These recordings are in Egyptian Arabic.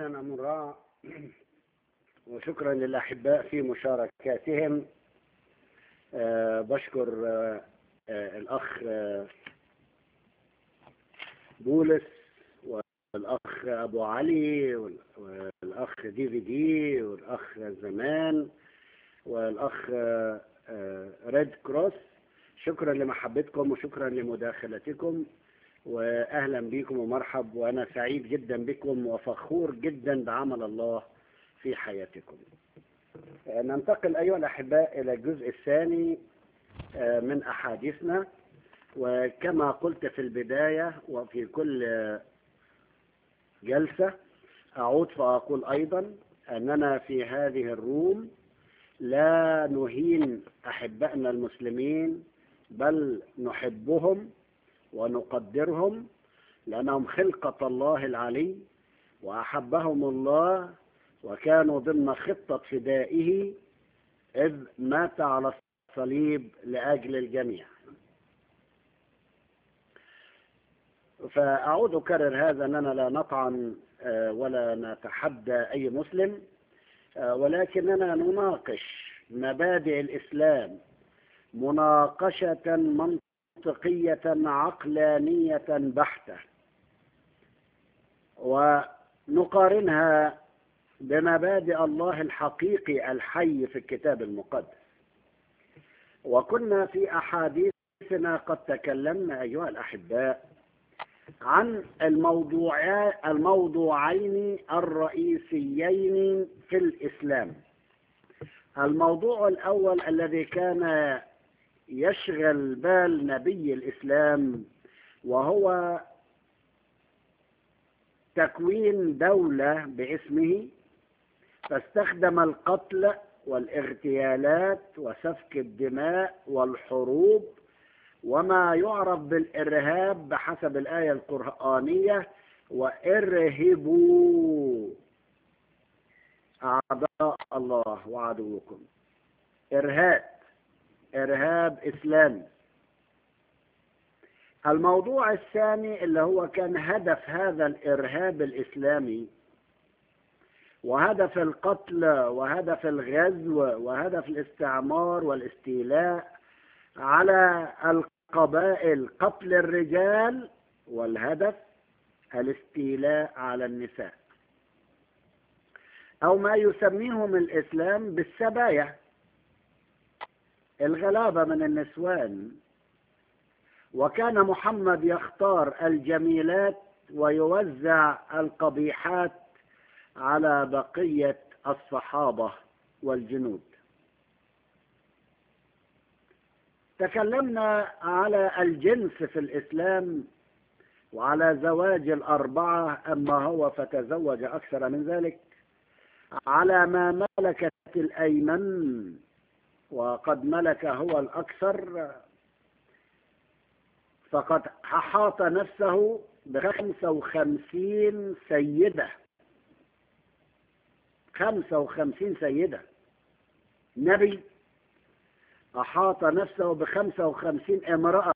حسنا مراء وشكرا للأحباء في مشاركاتهم أه بشكر أه أه الأخ بولس والأخ أبو علي والأخ دي في دي والأخ زمان والأخ ريد كروس شكرا لمحبتكم وشكرا لمداخلتكم واهلا بكم ومرحب وانا سعيد جدا بكم وفخور جدا بعمل الله في حياتكم ننتقل ايها الاحباء الى الجزء الثاني من احاديثنا وكما قلت في البدايه وفي كل جلسه اعود فاقول ايضا اننا في هذه الروم لا نهين احبائنا المسلمين بل نحبهم ونقدرهم لأنهم خلقة الله العلي وأحبهم الله وكانوا ضمن خطة فدائه إذ مات على الصليب لأجل الجميع فأعود أكرر هذا أننا لا نطعن ولا نتحدى أي مسلم ولكننا نناقش مبادئ الإسلام مناقشة منطقية عقلانية بحتة ونقارنها بمبادئ الله الحقيقي الحي في الكتاب المقدس وكنا في أحاديثنا قد تكلمنا أيها الأحباء عن الموضوعين الرئيسيين في الإسلام الموضوع الأول الذي كان يشغل بال نبي الإسلام وهو تكوين دولة باسمه فاستخدم القتل والاغتيالات وسفك الدماء والحروب وما يعرف بالإرهاب بحسب الآية القرآنية وإرهبوا أعداء الله وعدوكم إرهاب إرهاب إسلامي الموضوع الثاني اللي هو كان هدف هذا الإرهاب الإسلامي وهدف القتل وهدف الغزو وهدف الاستعمار والاستيلاء على القبائل قتل الرجال والهدف الاستيلاء على النساء أو ما يسميهم الإسلام بالسبايا الغلابة من النسوان وكان محمد يختار الجميلات ويوزع القبيحات على بقية الصحابة والجنود تكلمنا على الجنس في الإسلام وعلى زواج الأربعة أما هو فتزوج أكثر من ذلك على ما ملكت الأيمن وقد ملك هو الأكثر فقد أحاط نفسه بخمسة وخمسين سيدة خمسة وخمسين سيدة نبي أحاط نفسه بخمسة وخمسين امرأة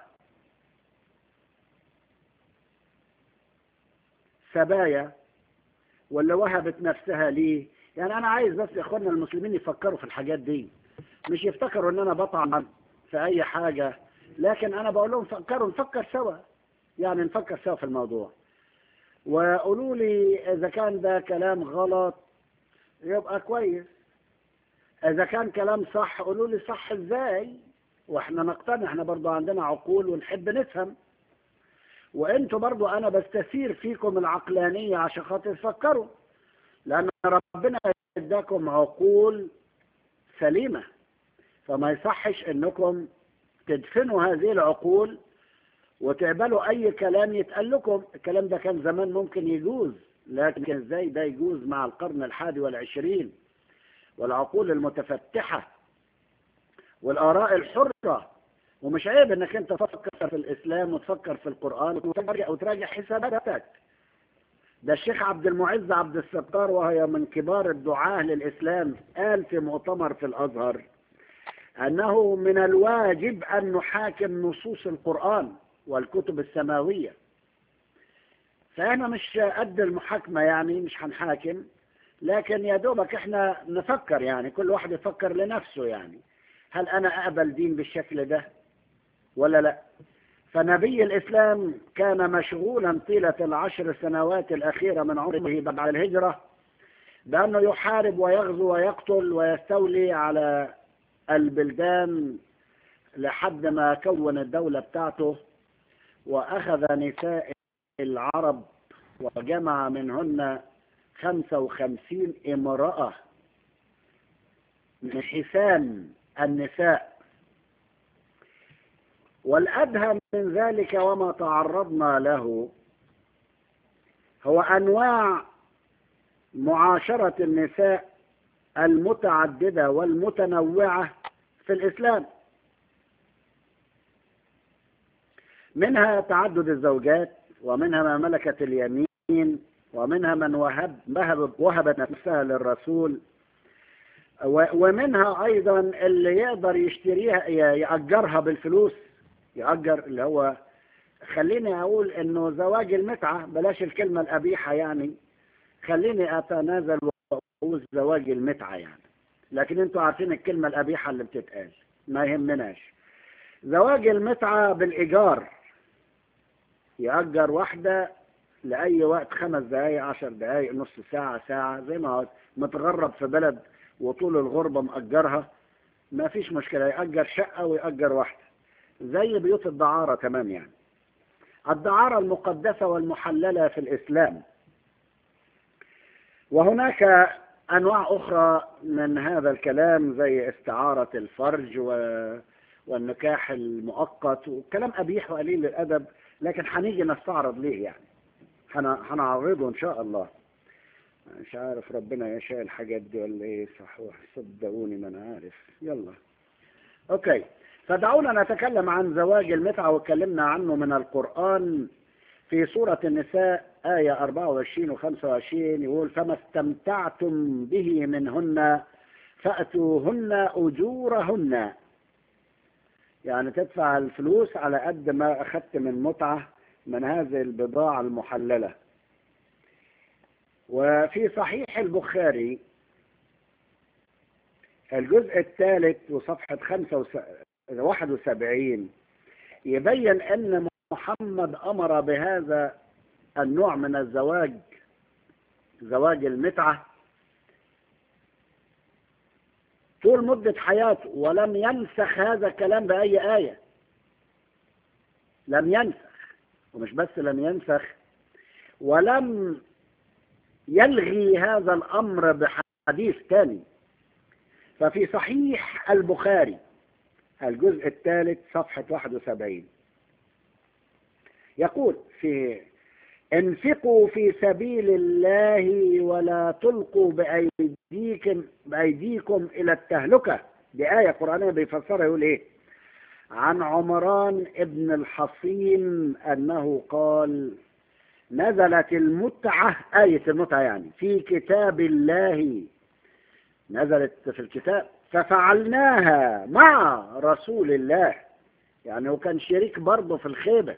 سبايا واللي وهبت نفسها ليه يعني أنا عايز بس إخواننا المسلمين يفكروا في الحاجات دي مش يفتكروا ان انا بطعن في اي حاجة لكن انا بقول لهم فكروا نفكر سوا يعني نفكر سوا في الموضوع وقولوا لي اذا كان ده كلام غلط يبقى كويس اذا كان كلام صح قولوا لي صح ازاي واحنا نقتنع احنا برضو عندنا عقول ونحب نفهم وانتوا برضو انا بستثير فيكم العقلانية عشان خاطر تفكروا لان ربنا اداكم عقول سليمة فما يصحش انكم تدفنوا هذه العقول وتقبلوا اي كلام يتقال لكم الكلام ده كان زمان ممكن يجوز لكن ازاي ده يجوز مع القرن الحادي والعشرين والعقول المتفتحة والاراء الحرة ومش عيب انك انت تفكر في الاسلام وتفكر في القرآن وتراجع, وتراجع حساباتك ده الشيخ عبد المعز عبد الستار وهي من كبار الدعاة للإسلام قال في مؤتمر في الأزهر أنه من الواجب أن نحاكم نصوص القرآن والكتب السماوية فاحنا مش قد المحاكمة يعني مش هنحاكم لكن يا دوبك احنا نفكر يعني كل واحد يفكر لنفسه يعني هل انا اقبل دين بالشكل ده ولا لا فنبي الاسلام كان مشغولا طيلة العشر سنوات الاخيرة من عمره بعد الهجرة بانه يحارب ويغزو ويقتل ويستولي على البلدان لحد ما كون الدولة بتاعته واخذ نساء العرب وجمع منهن خمسة وخمسين امرأة من حسان النساء والأدهى من ذلك وما تعرضنا له هو أنواع معاشرة النساء المتعددة والمتنوعة في الإسلام منها تعدد الزوجات ومنها ما ملكت اليمين ومنها من وهب وهب وهبت نفسها للرسول ومنها أيضا اللي يقدر يشتريها يأجرها بالفلوس يأجر اللي هو خليني أقول إنه زواج المتعة بلاش الكلمة القبيحة يعني خليني أتنازل وأقول زواج المتعة يعني لكن أنتوا عارفين الكلمة القبيحة اللي بتتقال ما يهمناش زواج المتعة بالإيجار يأجر واحدة لأي وقت خمس دقايق عشر دقايق نص ساعة ساعة زي ما هو متغرب في بلد وطول الغربة مأجرها ما فيش مشكلة يأجر شقة ويأجر واحدة زي بيوت الدعارة تمام يعني الدعارة المقدسة والمحللة في الإسلام وهناك أنواع أخرى من هذا الكلام زي استعارة الفرج و... والنكاح المؤقت وكلام قبيح وقليل الأدب لكن هنيجي نستعرض ليه يعني هنعرضه إن شاء الله مش عارف ربنا يشاء الحاجات دي ولا ايه صح صدقوني ما انا عارف يلا اوكي فدعونا نتكلم عن زواج المتعة واتكلمنا عنه من القرآن في سورة النساء آية 24 و 25 يقول فما استمتعتم به منهن فأتوهن أجورهن يعني تدفع الفلوس على قد ما أخذت من متعة من هذه البضاعة المحللة وفي صحيح البخاري الجزء الثالث وصفحة 71 يبين أن محمد أمر بهذا النوع من الزواج زواج المتعة طول مدة حياته ولم ينسخ هذا الكلام بأي آية لم ينسخ ومش بس لم ينسخ ولم يلغي هذا الأمر بحديث ثاني ففي صحيح البخاري الجزء الثالث صفحة 71 يقول في انفقوا في سبيل الله ولا تلقوا بأيديكم, بأيديكم إلى التهلكة دي آية قرآنية بيفسرها يقول إيه عن عمران ابن الحصين أنه قال نزلت المتعة آية المتعة يعني في كتاب الله نزلت في الكتاب ففعلناها مع رسول الله يعني هو كان شريك برضه في الخيبة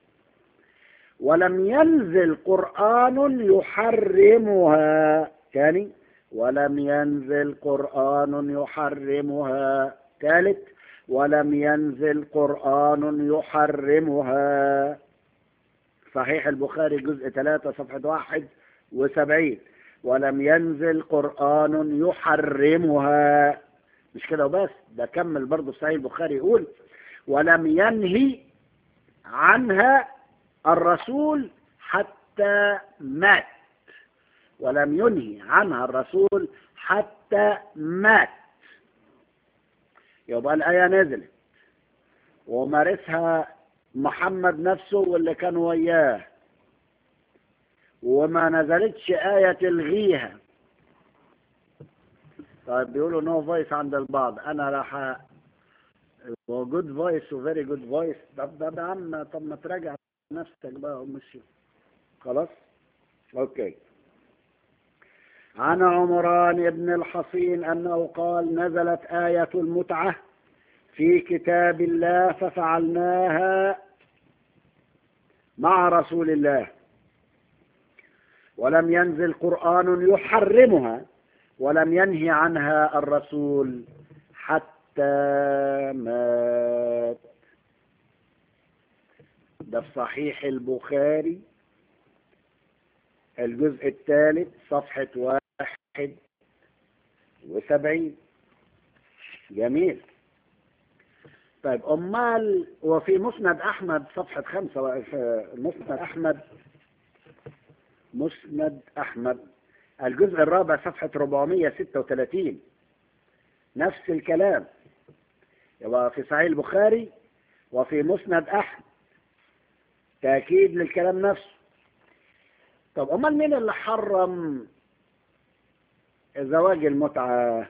ولم ينزل قرآن يحرمها تاني ولم ينزل قرآن يحرمها ثالث ولم ينزل قرآن يحرمها صحيح البخاري جزء 3 صفحة 71 ولم ينزل قرآن يحرمها مش كده وبس ده كمل برضه صحيح البخاري يقول ولم ينهي عنها الرسول حتى مات ولم ينهي عنها الرسول حتى مات يبقى الآية نزلت ومارسها محمد نفسه واللي كانوا وياه وما نزلتش آية تلغيها طيب بيقولوا نو فويس عند البعض انا راح جود فويس وفيري جود فويس طب ده يا عم طب ما تراجع نفسك بقى ومشي خلاص اوكي عن عمران بن الحصين انه قال نزلت آية المتعة في كتاب الله ففعلناها مع رسول الله ولم ينزل قرآن يحرمها ولم ينهي عنها الرسول حتى مات ده في صحيح البخاري الجزء الثالث صفحة واحد وسبعين جميل طيب أمال وفي مسند أحمد صفحة خمسة في مسند أحمد مسند أحمد الجزء الرابع صفحة 436 نفس الكلام يبقى في صحيح البخاري وفي مسند أحمد تأكيد للكلام نفسه طب أمال مين اللي حرم زواج المتعة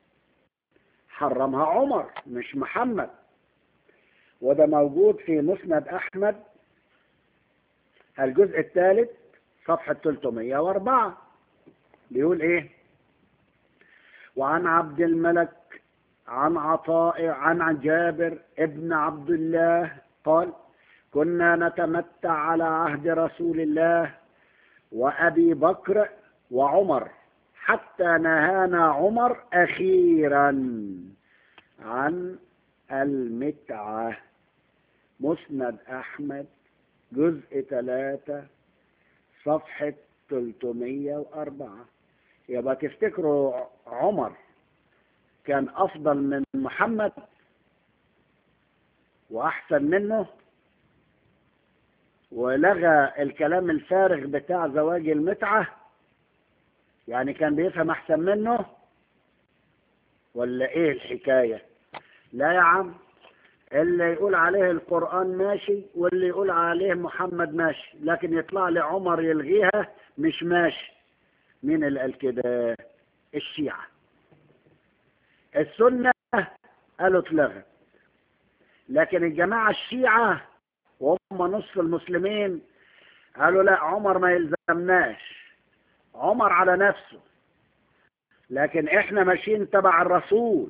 حرمها عمر مش محمد وده موجود في مسند أحمد الجزء الثالث صفحة 304 بيقول إيه وعن عبد الملك عن عطاء عن جابر ابن عبد الله قال كنا نتمتع على عهد رسول الله وأبي بكر وعمر حتى نهانا عمر أخيرا عن المتعة مسند أحمد جزء ثلاثة صفحة 304 يبقى تفتكروا عمر كان أفضل من محمد وأحسن منه ولغى الكلام الفارغ بتاع زواج المتعة يعني كان بيفهم أحسن منه ولا إيه الحكاية لا يا عم اللي يقول عليه القرآن ماشي واللي يقول عليه محمد ماشي لكن يطلع لي عمر يلغيها مش ماشي مين اللي قال كده الشيعة السنة قالوا اتلغت لكن الجماعة الشيعة وهم نصف المسلمين قالوا لا عمر ما يلزمناش عمر على نفسه لكن احنا ماشيين تبع الرسول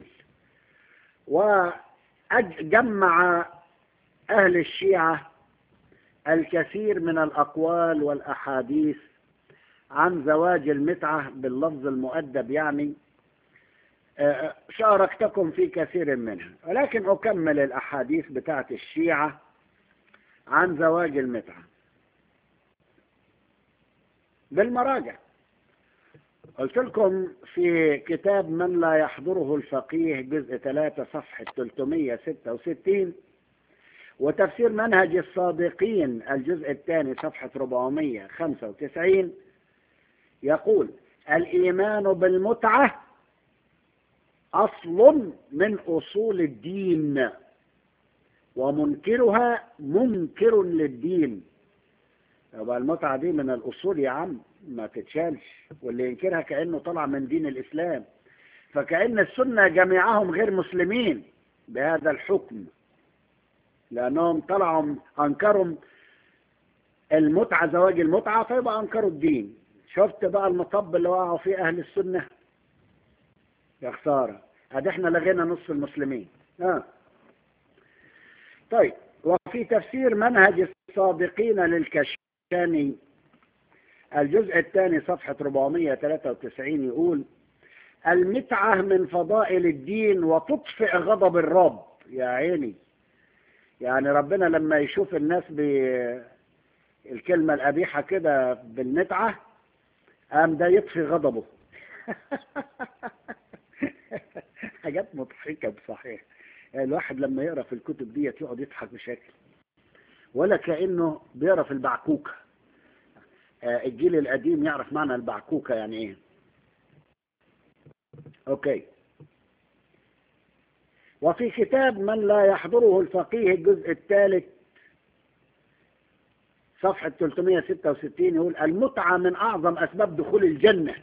وجمع اهل الشيعة الكثير من الاقوال والاحاديث عن زواج المتعة باللفظ المؤدب يعني شاركتكم في كثير منها ولكن أكمل الأحاديث بتاعت الشيعة عن زواج المتعة بالمراجع قلت لكم في كتاب من لا يحضره الفقيه جزء 3 صفحة 366 وتفسير منهج الصادقين الجزء الثاني صفحة 495 يقول الإيمان بالمتعة أصل من أصول الدين ومنكرها منكر للدين يبقى المتعة دي من الأصول يا عم ما تتشالش واللي ينكرها كأنه طلع من دين الإسلام فكأن السنة جميعهم غير مسلمين بهذا الحكم لأنهم طلعوا أنكروا المتعة زواج المتعة فيبقى أنكروا الدين شفت بقى المطب اللي وقعوا فيه أهل السنة يا خسارة ادي احنا لغينا نص المسلمين آه. طيب وفي تفسير منهج الصادقين للكشاني الجزء الثاني صفحة 493 يقول المتعة من فضائل الدين وتطفئ غضب الرب يا عيني يعني ربنا لما يشوف الناس بالكلمة القبيحة كده بالمتعة قام ده يطفي غضبه حاجات مضحكة بصحيح يعني الواحد لما يقرأ في الكتب دي يقعد يضحك بشكل ولا كأنه بيقرأ في البعكوكة الجيل القديم يعرف معنى البعكوكة يعني ايه اوكي وفي كتاب من لا يحضره الفقيه الجزء الثالث صفحة 366 يقول المتعة من أعظم أسباب دخول الجنة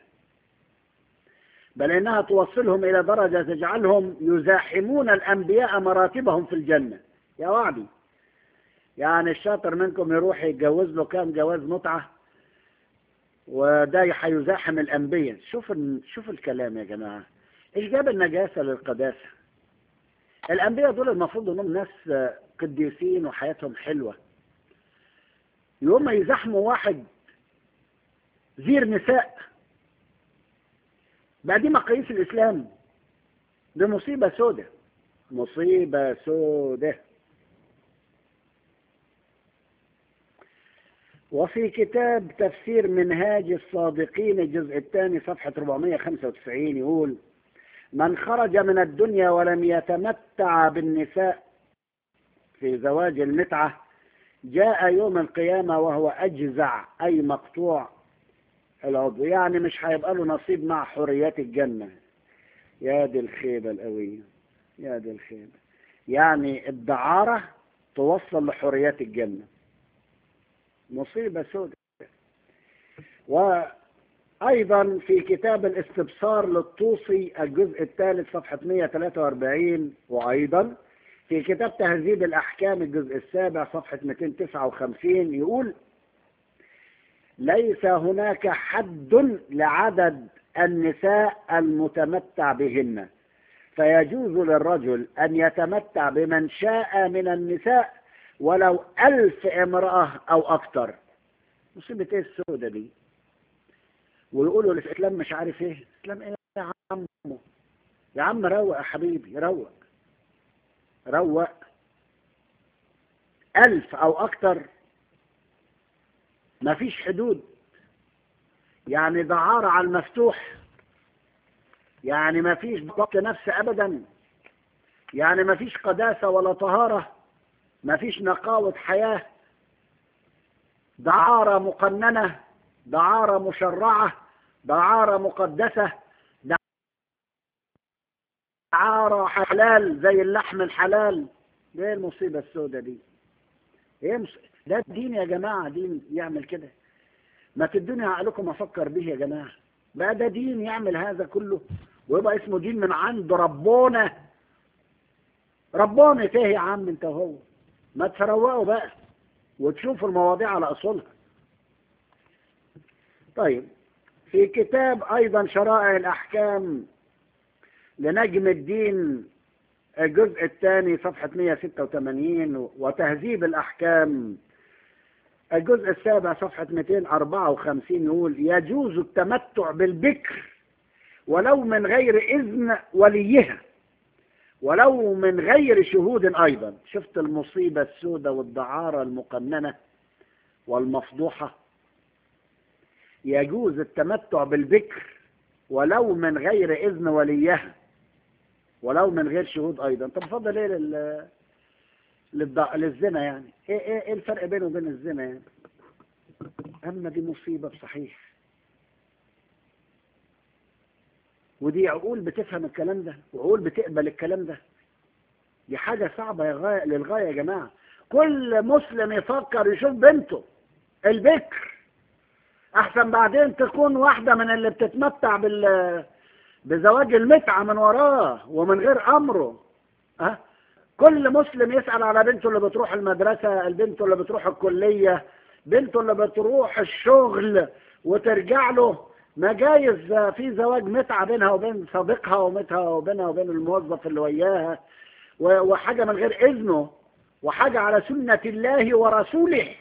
بل إنها توصلهم إلى درجة تجعلهم يزاحمون الأنبياء مراتبهم في الجنة يا وعدي يعني الشاطر منكم يروح يتجوز له كام جواز متعة وده هيزاحم الأنبياء شوف شوف الكلام يا جماعة إيش جاب النجاسة للقداسة الأنبياء دول المفروض إنهم ناس قديسين وحياتهم حلوة يوم ما يزاحموا واحد زير نساء بقى دي مقاييس الإسلام دي مصيبة سودة مصيبة سودة وفي كتاب تفسير منهاج الصادقين الجزء الثاني صفحة 495 يقول من خرج من الدنيا ولم يتمتع بالنساء في زواج المتعة جاء يوم القيامة وهو أجزع أي مقطوع العضو يعني مش هيبقى له نصيب مع حريات الجنة يا دي الخيبة القوية يا دي الخيبة يعني الدعارة توصل لحريات الجنة مصيبة سوداء وأيضا في كتاب الاستبصار للطوسي الجزء الثالث صفحة 143 وأيضا في كتاب تهذيب الأحكام الجزء السابع صفحة 259 يقول ليس هناك حد لعدد النساء المتمتع بهن فيجوز للرجل أن يتمتع بمن شاء من النساء ولو ألف امرأة أو أكثر مصيبة إيه السودة دي ويقولوا الإسلام مش عارف إيه الإسلام إيه يا عم يا عم روق يا حبيبي روق روق ألف أو أكثر مفيش حدود يعني دعارة على المفتوح يعني مفيش ضبط نفس أبدا يعني مفيش قداسة ولا طهارة مفيش نقاوة حياة دعارة مقننة دعارة مشرعة دعارة مقدسة دعارة حلال زي اللحم الحلال ايه المصيبة السوداء دي ايه مص... ده دين يا جماعة دين يعمل كده ما تدوني عقلكم افكر به يا جماعة بقى ده دين يعمل هذا كله ويبقى اسمه دين من عند ربنا ربنا ايه يا عم انت هو ما تروقوا بقى وتشوفوا المواضيع على اصولها طيب في كتاب ايضا شرائع الاحكام لنجم الدين الجزء الثاني صفحة 186 وتهذيب الأحكام الجزء السابع صفحة 254 يقول يجوز التمتع بالبكر ولو من غير إذن وليها ولو من غير شهود أيضا شفت المصيبة السوداء والدعارة المقننة والمفضوحة يجوز التمتع بالبكر ولو من غير إذن وليها ولو من غير شهود ايضا طب فضل ايه لل للض... للزنا يعني ايه ايه ايه الفرق بينه وبين الزنا يعني اما دي مصيبه بصحيح ودي عقول بتفهم الكلام ده وعقول بتقبل الكلام ده دي حاجه صعبه يا غاية للغايه يا جماعه كل مسلم يفكر يشوف بنته البكر احسن بعدين تكون واحده من اللي بتتمتع بال بزواج المتعة من وراه ومن غير أمره أه؟ كل مسلم يسأل على بنته اللي بتروح المدرسة البنت اللي بتروح الكلية بنته اللي بتروح الشغل وترجع له ما جايز في زواج متعة بينها وبين صديقها ومتها وبينها وبين الموظف اللي وياها وحاجة من غير إذنه وحاجة على سنة الله ورسوله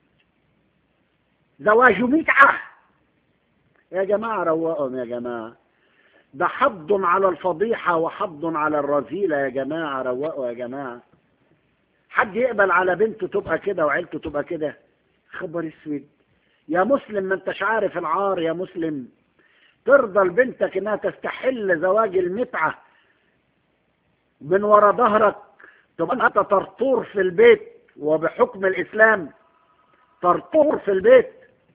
زواج متعة يا جماعة روقهم يا جماعة ده حض على الفضيحة وحض على الرذيلة يا جماعة روقوا يا جماعة حد يقبل على بنته تبقى كده وعيلته تبقى كده خبر اسود يا مسلم ما انتش عارف العار يا مسلم ترضى لبنتك انها تستحل زواج المتعة من ورا ظهرك تبقى انت ترطور في البيت وبحكم الاسلام ترطور في البيت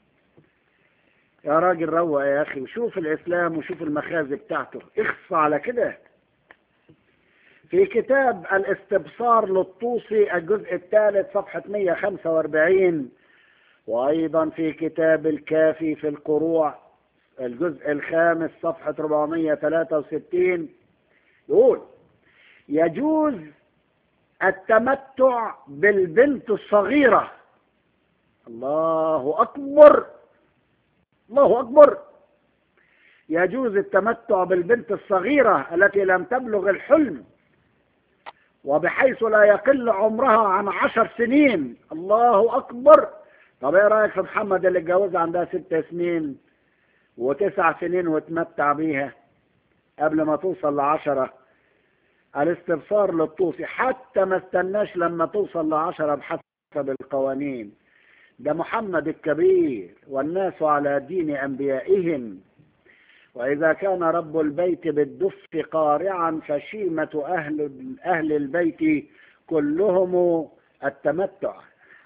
يا راجل روق يا اخي وشوف الاسلام وشوف المخازي بتاعته اخص على كده في كتاب الاستبصار للطوسي الجزء الثالث صفحة 145 وأيضا في كتاب الكافي في القروع الجزء الخامس صفحة 463 يقول يجوز التمتع بالبنت الصغيرة الله أكبر الله أكبر يجوز التمتع بالبنت الصغيرة التي لم تبلغ الحلم وبحيث لا يقل عمرها عن عشر سنين الله أكبر طب ايه رأيك في محمد اللي اتجوزها عندها ست سنين وتسع سنين وتمتع بيها قبل ما توصل لعشرة الاستبصار للطوسي حتى ما استناش لما توصل لعشرة بحسب القوانين ده محمد الكبير والناس على دين أنبيائهم وإذا كان رب البيت بالدف قارعا فشيمة أهل, أهل البيت كلهم التمتع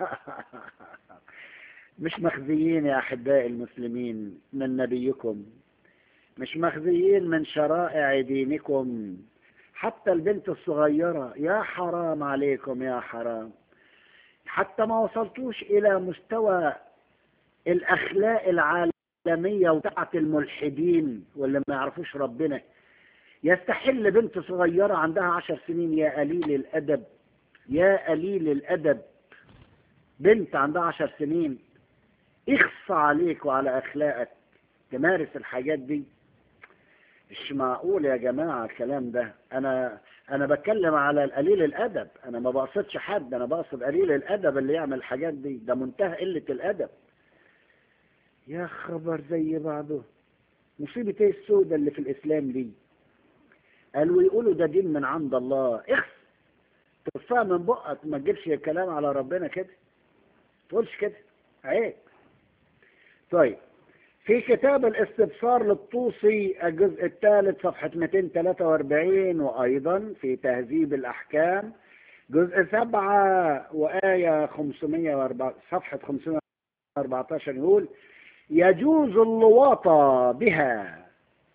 مش مخزيين يا أحباء المسلمين من نبيكم مش مخزيين من شرائع دينكم حتى البنت الصغيرة يا حرام عليكم يا حرام حتى ما وصلتوش إلى مستوى الأخلاق العالمية وبتاعة الملحدين واللي ما يعرفوش ربنا يستحل بنت صغيرة عندها عشر سنين يا قليل الأدب يا قليل الأدب بنت عندها عشر سنين اخص عليك وعلى أخلاقك تمارس الحاجات دي مش معقول يا جماعة الكلام ده أنا أنا بتكلم على القليل الأدب أنا ما بقصدش حد أنا بقصد قليل الأدب اللي يعمل الحاجات دي ده منتهى قلة الأدب يا خبر زي بعضه مصيبة ايه السودة اللي في الإسلام دي قالوا يقولوا ده دين من عند الله اخس ترفع من بقك ما تجيبش الكلام على ربنا كده تقولش كده عيب طيب في كتاب الاستبصار للطوسي الجزء الثالث صفحة 243 وأيضا في تهذيب الأحكام جزء سبعة وآية 504 صفحة 514 يقول يجوز اللواطة بها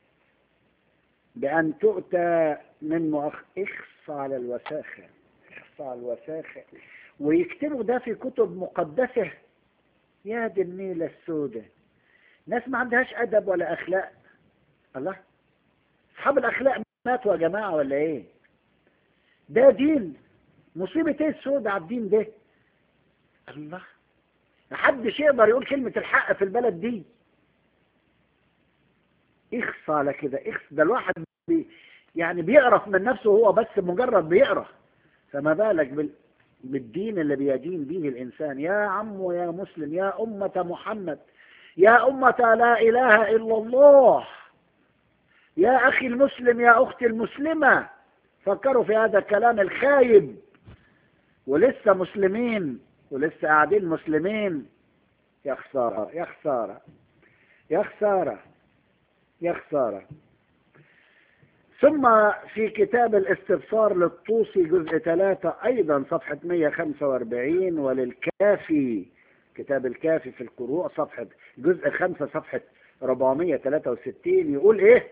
بأن تؤتى من مؤخ اخص على الوساخة اخص على الوساخة ويكتبوا ده في كتب مقدسة يا دي النيلة السوداء ناس ما عندهاش أدب ولا أخلاق الله أصحاب الأخلاق ماتوا يا جماعة ولا إيه ده دين مصيبة إيه السوداء على الدين ده الله محدش يقدر يقول كلمة الحق في البلد دي اخص على كده اخص ده الواحد بي يعني بيقرف من نفسه وهو بس مجرد بيقرف فما بالك بال بالدين اللي بيدين به الإنسان يا عم يا مسلم يا أمة محمد يا أمة لا إله إلا الله يا أخي المسلم يا أختي المسلمة فكروا في هذا الكلام الخايب ولسه مسلمين ولسه قاعدين مسلمين يا خسارة يا خسارة يا خسارة يا خسارة ثم في كتاب الاستبصار للطوسي جزء ثلاثة أيضا صفحة 145 وللكافي كتاب الكافي في القروء صفحة جزء خمسة صفحة 463 يقول إيه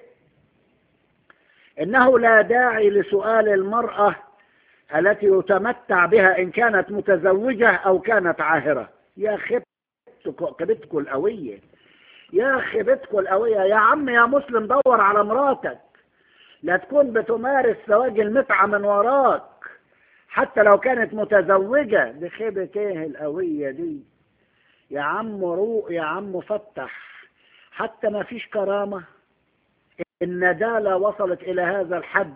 إنه لا داعي لسؤال المرأة التي يتمتع بها إن كانت متزوجة أو كانت عاهرة يا خبتكم القوية يا خبتكم القوية يا عم يا مسلم دور على مراتك لا تكون بتمارس زواج المتعة من وراك حتى لو كانت متزوجة دي خيبة ايه القوية دي يا عم روق يا عم فتح حتى ما فيش كرامة الندالة وصلت إلى هذا الحد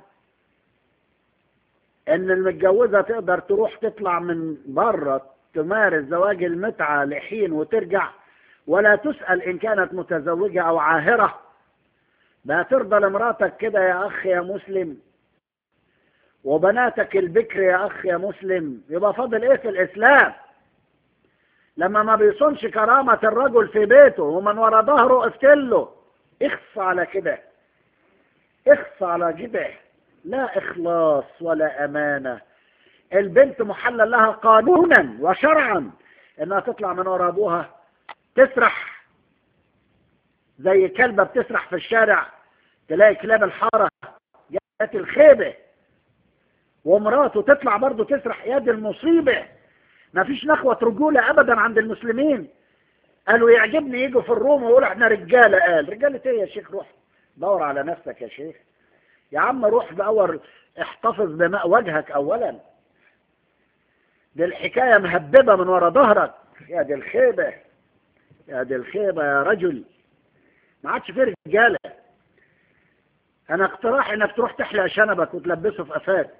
إن المتجوزة تقدر تروح تطلع من بره تمارس زواج المتعة لحين وترجع ولا تسأل إن كانت متزوجة أو عاهرة ما ترضى لمراتك كده يا أخ يا مسلم وبناتك البكر يا أخ يا مسلم يبقى فاضل إيه في الإسلام لما ما بيصونش كرامة الرجل في بيته ومن ورا ظهره افتله اخص على كده اخص على كده لا إخلاص ولا أمانة البنت محلل لها قانونا وشرعا انها تطلع من ورا ابوها تسرح زي كلبة بتسرح في الشارع تلاقي كلاب الحارة جات الخيبة ومراته تطلع برضه تسرح يد المصيبة ما فيش نخوة رجولة أبدا عند المسلمين قالوا يعجبني يجوا في الروم ويقولوا احنا رجالة قال رجالة ايه يا شيخ روح دور على نفسك يا شيخ يا عم روح بأور احتفظ بماء وجهك أولا دي الحكاية مهببة من ورا ظهرك يا دي الخيبة يا دي الخيبة يا رجل ما عادش فيه رجالة أنا اقتراح إنك تروح تحلق شنبك وتلبسه في قفاك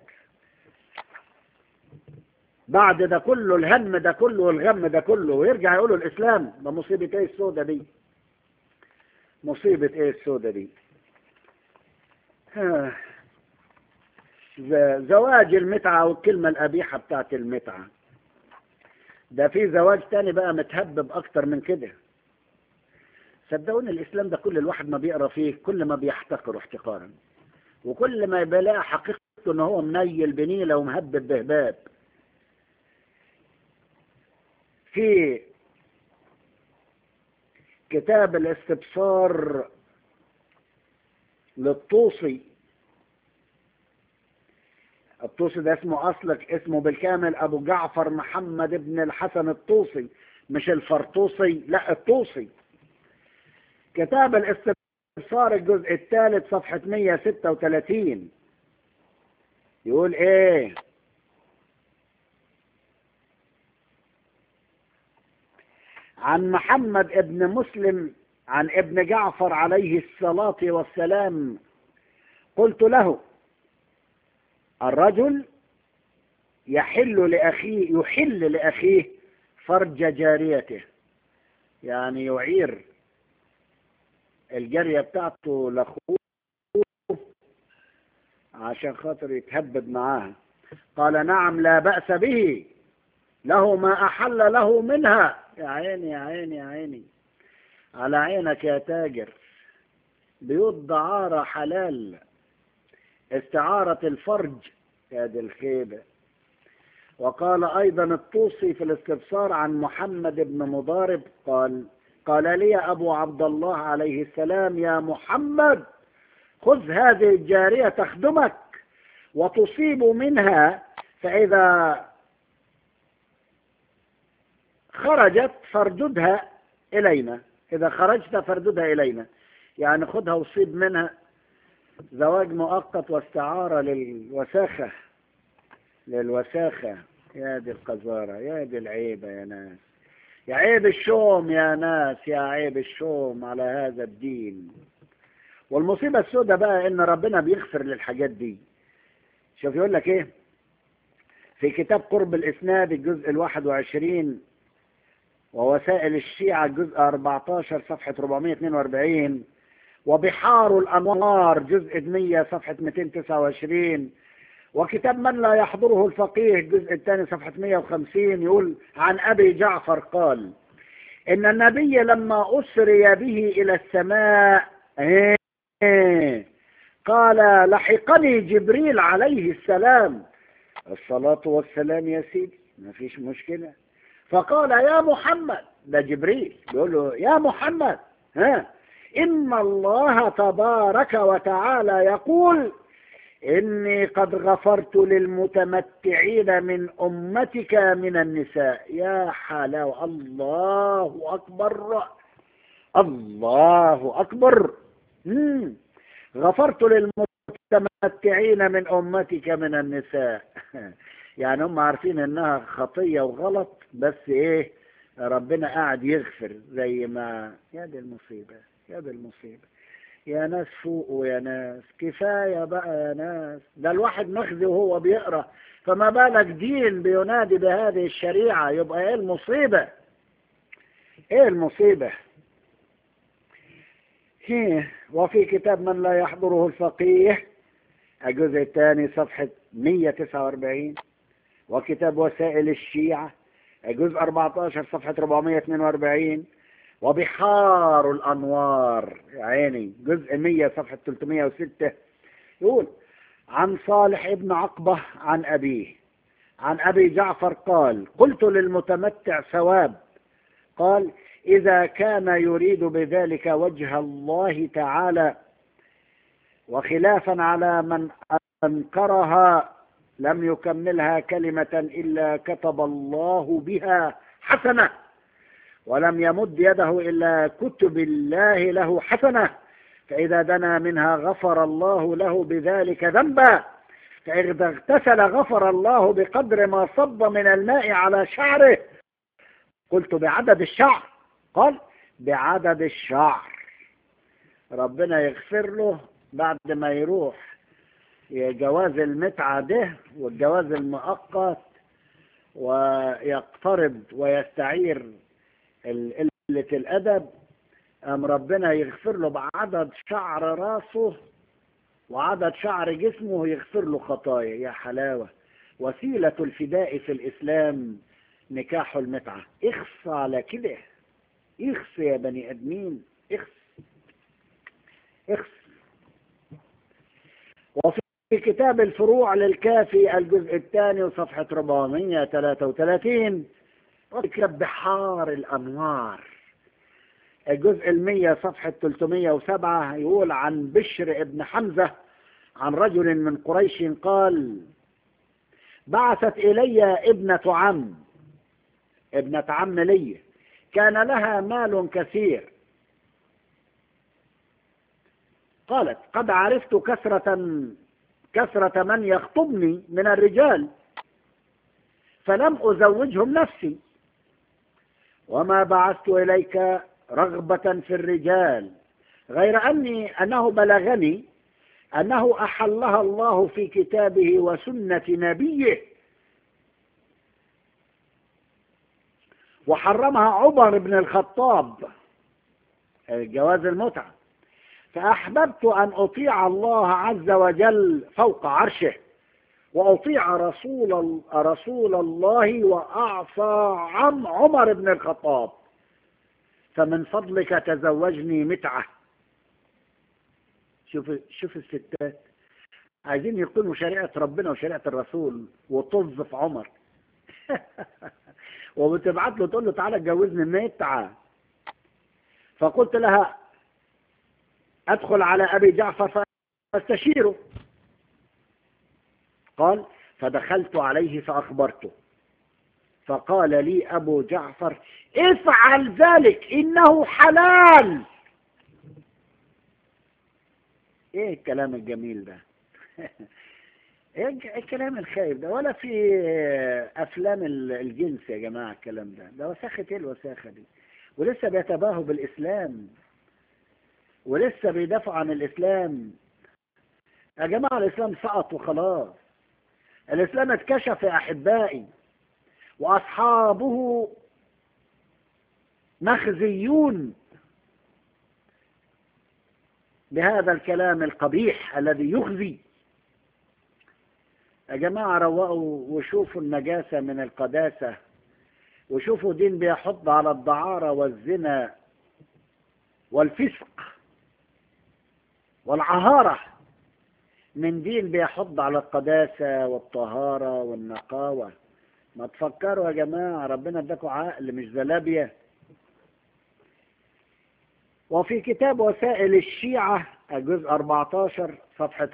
بعد ده كله الهم ده كله والغم ده كله ويرجع يقولوا الإسلام ده مصيبة ايه السودة دي مصيبة ايه السودة دي ها. ز- زواج المتعة والكلمة القبيحة بتاعت المتعة ده في زواج تاني بقى متهبب اكتر من كده صدقوني الاسلام ده كل الواحد ما بيقرا فيه كل ما بيحتقره احتقارا وكل ما بيلاقي حقيقته ان هو منيل بنيله ومهبب بهباب في كتاب الاستبصار للطوسي الطوسي ده اسمه اصلك اسمه بالكامل ابو جعفر محمد بن الحسن الطوسي مش الفرطوسي لا الطوسي كتاب الاستبصار الجزء الثالث صفحة 136 يقول ايه عن محمد ابن مسلم عن ابن جعفر عليه الصلاة والسلام قلت له الرجل يحل لأخيه يحل لأخيه فرج جاريته يعني يعير الجارية بتاعته لأخوه عشان خاطر يتهبب معاها قال نعم لا بأس به له ما أحل له منها يا عيني يا عيني يا عيني على عينك يا تاجر بيوت دعارة حلال استعارة الفرج يا دي الخيبة وقال أيضا الطوسي في الاستبصار عن محمد بن مضارب قال قال لي أبو عبد الله عليه السلام يا محمد خذ هذه الجارية تخدمك وتصيب منها فإذا خرجت فارددها إلينا إذا خرجت فارددها إلينا يعني خذها وصيب منها زواج مؤقت واستعارة للوساخة للوساخة يا دي القذارة يا دي العيبة يا ناس يا عيب الشوم يا ناس يا عيب الشوم على هذا الدين والمصيبة السوداء بقى ان ربنا بيغفر للحاجات دي شوف يقول لك ايه في كتاب قرب الاسناد الجزء الواحد وعشرين ووسائل الشيعة الجزء 14 صفحة 442 وبحار الأنوار جزء 100 صفحة 229 وكتاب من لا يحضره الفقيه الجزء الثاني صفحة 150 يقول عن أبي جعفر قال إن النبي لما أسري به إلى السماء إيه قال لحقني جبريل عليه السلام الصلاة والسلام يا سيدي ما فيش مشكلة فقال يا محمد ده جبريل يقول له يا محمد ها إن الله تبارك وتعالى يقول إني قد غفرت للمتمتعين من أمتك من النساء يا حلاوة الله أكبر الله أكبر مم. غفرت للمتمتعين من أمتك من النساء يعني هم عارفين إنها خطية وغلط بس إيه ربنا قاعد يغفر زي ما يا دي المصيبة يا دي المصيبة يا ناس فوقوا يا ناس كفاية بقى يا ناس ده الواحد مخزي وهو بيقرأ فما بالك دين بينادي بهذه الشريعة يبقى ايه المصيبة ايه المصيبة فيه وفي كتاب من لا يحضره الفقيه الجزء الثاني صفحة 149 وكتاب وسائل الشيعة الجزء 14 صفحة 442 وبحار الأنوار يا عيني جزء 100 صفحة 306 يقول عن صالح ابن عقبة عن أبيه عن أبي جعفر قال قلت للمتمتع ثواب قال إذا كان يريد بذلك وجه الله تعالى وخلافا على من أنكرها لم يكملها كلمة إلا كتب الله بها حسنة ولم يمد يده إلا كتب الله له حسنة فإذا دنا منها غفر الله له بذلك ذنبا فإذا اغتسل غفر الله بقدر ما صب من الماء على شعره قلت بعدد الشعر قال بعدد الشعر ربنا يغفر له بعد ما يروح جواز المتعة ده والجواز المؤقت ويقترض ويستعير قلة الأدب أم ربنا يغفر له بعدد شعر راسه وعدد شعر جسمه يغفر له خطايا يا حلاوة وسيلة الفداء في الإسلام نكاح المتعة اخص على كده اخص يا بني أدمين اخص اخص وفي كتاب الفروع للكافي الجزء الثاني وصفحة 433 كتاب بحار الأنوار الجزء المية صفحة 307 يقول عن بشر ابن حمزة عن رجل من قريش قال بعثت إلي ابنة عم ابنة عم لي كان لها مال كثير قالت قد عرفت كثرة كثرة من يخطبني من الرجال فلم أزوجهم نفسي وما بعثت إليك رغبة في الرجال غير أني أنه بلغني أنه أحلها الله في كتابه وسنة نبيه وحرمها عمر بن الخطاب جواز المتعة فأحببت أن أطيع الله عز وجل فوق عرشه وأطيع رسول رسول الله وأعصى عم عمر بن الخطاب فمن فضلك تزوجني متعة شوف شوف الستات عايزين يقيموا شريعة ربنا وشريعة الرسول وطز في عمر وبتبعت له تقول له تعالى اتجوزني متعة فقلت لها ادخل على ابي جعفر فاستشيره قال فدخلت عليه فاخبرته فقال لي ابو جعفر افعل ذلك انه حلال ايه الكلام الجميل ده ايه الكلام الخايف ده ولا في افلام الجنس يا جماعه الكلام ده ده وساخه ايه الوساخه دي ولسه بيتباهوا بالاسلام ولسه بيدافعوا عن الاسلام يا جماعه الاسلام سقط وخلاص الاسلام اتكشف يا احبائي واصحابه مخزيون بهذا الكلام القبيح الذي يخزي يا جماعة روقوا وشوفوا النجاسة من القداسة وشوفوا دين بيحض على الدعارة والزنا والفسق والعهارة من دين بيحض على القداسة والطهارة والنقاوة ما تفكروا يا جماعة ربنا اداكوا عقل مش زلابية وفي كتاب وسائل الشيعة الجزء 14 صفحة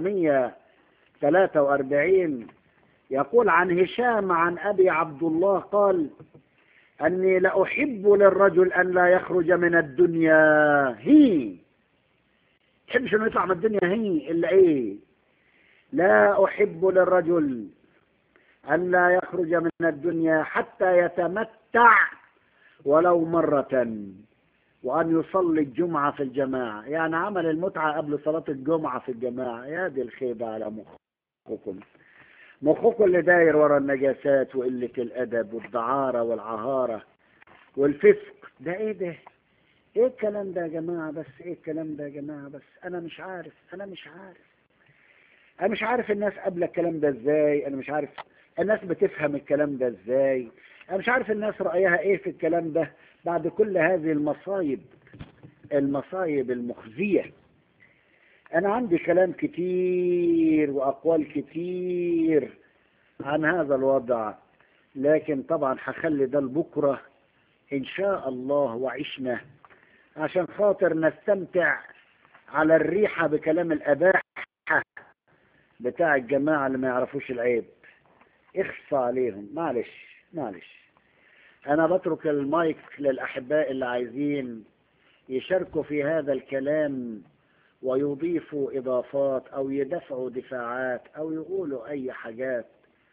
443 يقول عن هشام عن أبي عبد الله قال أني لأحب للرجل أن لا يخرج من الدنيا هي تحبش أنه يطلع من الدنيا هي إلا إيه لا أحب للرجل أن لا يخرج من الدنيا حتى يتمتع ولو مرة وأن يصلي الجمعة في الجماعة يعني عمل المتعة قبل صلاة الجمعة في الجماعة يا دي الخيبة على مخكم مخكم اللي داير ورا النجاسات وقلة الأدب والدعارة والعهارة والفسق ده إيه ده إيه الكلام ده يا جماعة بس إيه الكلام ده يا جماعة بس أنا مش عارف أنا مش عارف أنا مش عارف الناس قبل الكلام ده إزاي أنا مش عارف الناس بتفهم الكلام ده إزاي أنا مش عارف الناس رأيها إيه في الكلام ده بعد كل هذه المصايب المصايب المخزية أنا عندي كلام كتير وأقوال كتير عن هذا الوضع لكن طبعا هخلي ده لبكرة إن شاء الله وعشنا عشان خاطر نستمتع على الريحة بكلام الأباحة بتاع الجماعة اللي ما يعرفوش العيب اخفى عليهم معلش معلش أنا بترك المايك للأحباء اللي عايزين يشاركوا في هذا الكلام ويضيفوا إضافات أو يدفعوا دفاعات أو يقولوا أي حاجات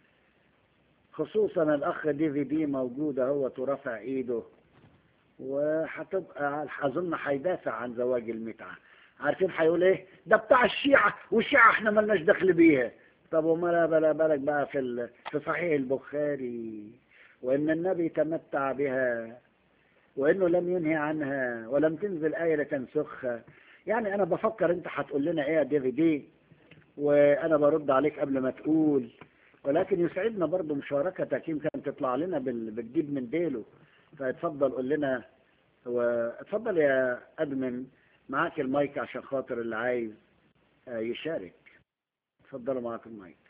خصوصا الأخ دي في دي موجودة هو ترفع إيده وهتبقى أظن هيدافع عن زواج المتعة عارفين هيقول إيه ده بتاع الشيعة والشيعة إحنا ملناش دخل بيها طب وما بلا بالك بقى في في صحيح البخاري وإن النبي تمتع بها وانه لم ينهي عنها ولم تنزل آية لتنسخها يعني انا بفكر انت هتقول لنا ايه يا دي دي وانا برد عليك قبل ما تقول ولكن يسعدنا برضو مشاركتك يمكن تطلع لنا بال- بالجيب من ديله فاتفضل قول لنا واتفضل يا ادمن معاك المايك عشان خاطر اللي عايز آه، يشارك اتفضلوا معاك المايك